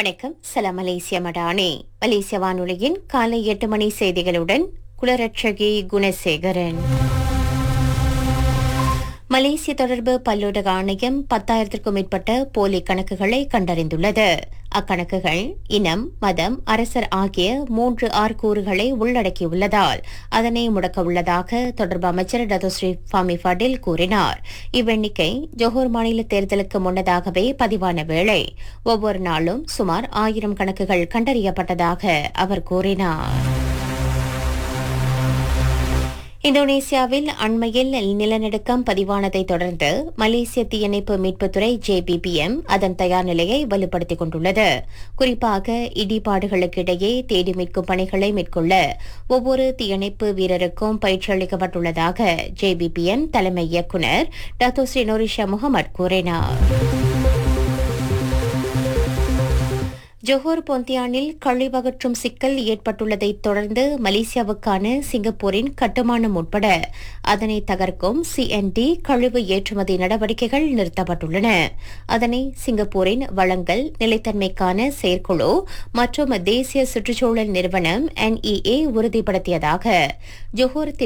வணக்கம் சலாம் மலேசிய மடானே மலேசிய வானொலியின் காலை எட்டு மணி செய்திகளுடன் குலரட்சகி குணசேகரன் மலேசிய தொடர்பு பல்லூடக ஆணையம் பத்தாயிரத்திற்கும் மேற்பட்ட போலி கணக்குகளை கண்டறிந்துள்ளது அக்கணக்குகள் இனம் மதம் அரசர் ஆகிய மூன்று ஆறு கூறுகளை உள்ளடக்கியுள்ளதால் அதனை முடக்க உள்ளதாக தொடர்பு அமைச்சர் டதோஸ்ரீ ஃபாமி ஃபடில் கூறினார் இவ்வெண்ணிக்கை ஜோஹர் மாநில தேர்தலுக்கு முன்னதாகவே பதிவான வேளை ஒவ்வொரு நாளும் சுமார் ஆயிரம் கணக்குகள் கண்டறியப்பட்டதாக அவர் கூறினார் இந்தோனேசியாவில் அண்மையில் நிலநடுக்கம் பதிவானதை தொடர்ந்து மலேசிய தீயணைப்பு மீட்புத்துறை ஜேபிபிஎம் அதன் தயார் நிலையை வலுப்படுத்திக் கொண்டுள்ளது குறிப்பாக இடிபாடுகளுக்கு இடையே தேடி மீட்கும் பணிகளை மேற்கொள்ள ஒவ்வொரு தீயணைப்பு வீரருக்கும் பயிற்சி அளிக்கப்பட்டுள்ளதாக ஜேபிபிஎம் தலைமை இயக்குநர் டாக்டர் ஸ்ரீ நோரிஷா முகமது கூறினார் ஜொஹோர் பொந்தியானில் கழிவகற்றும் சிக்கல் ஏற்பட்டுள்ளதைத் தொடர்ந்து மலேசியாவுக்கான சிங்கப்பூரின் கட்டுமானம் உட்பட அதனை தகர்க்கும் சிஎன்டி கழிவு ஏற்றுமதி நடவடிக்கைகள் நிறுத்தப்பட்டுள்ளன அதனை சிங்கப்பூரின் வளங்கள் நிலைத்தன்மைக்கான செயற்குழு மற்றும் தேசிய சுற்றுச்சூழல் நிறுவனம் என்இஏ உறுதிப்படுத்தியதாக ஜொஹோர்